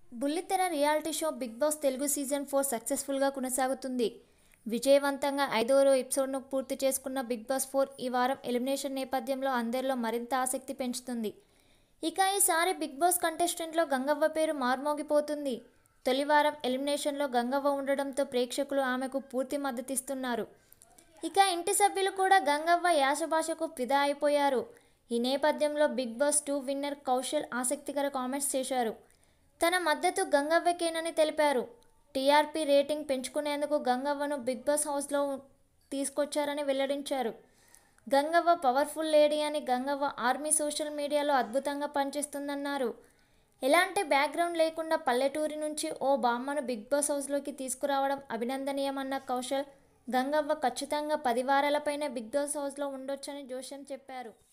బుల్లితెర reality show big boss Telugu season four సక్సెస్ఫుల్గా కొనసాగుతుంది విజయవంతంగా ఐదో ఎపిసోడ్ను పూర్తి చేసుకున్న బిగ్ బాస్ ఫోర్ ఈ వారం ఎలిమినేషన్ నేపథ్యంలో అందరిలో మరింత ఆసక్తి పెంచుతుంది ఇక ఈసారి బిగ్ బాస్ కంటెస్టెంట్లో గంగవ్వ పేరు మార్మోగిపోతుంది తొలి వారం ఎలిమినేషన్లో గంగవ్వ ఉండడంతో ప్రేక్షకులు ఆమెకు పూర్తి మద్దతిస్తున్నారు ఇక ఇంటి సభ్యులు కూడా గంగవ్వ యాస భాషకు ఫిదా అయిపోయారు ఈ నేపథ్యంలో big boss two winner Kaushal ఆసక్తికర కామెంట్స్ చేశారు తన మద్దతు గంగవ్వకేనని తెలిపారు టీఆర్పీ రేటింగ్ పెంచుకునేందుకు గంగవ్వను బిగ్ బాస్ హౌస్లో తీసుకొచ్చారని వెల్లడించారు గంగవ్వ పవర్ఫుల్ లేడీ అని గంగవ్వ ఆర్మీ సోషల్ మీడియాలో అద్భుతంగా పనిచేస్తుందన్నారు ఎలాంటి బ్యాక్గ్రౌండ్ లేకుండా పల్లెటూరి నుంచి ఓ బామ్మను బిగ్ బాస్ హౌస్లోకి తీసుకురావడం అభినందనీయమన్న కౌశల్ గంగవ్వ ఖచ్చితంగా పది వారాలపైన బిగ్ బాస్ హౌస్లో ఉండొచ్చని జోష్యం చెప్పారు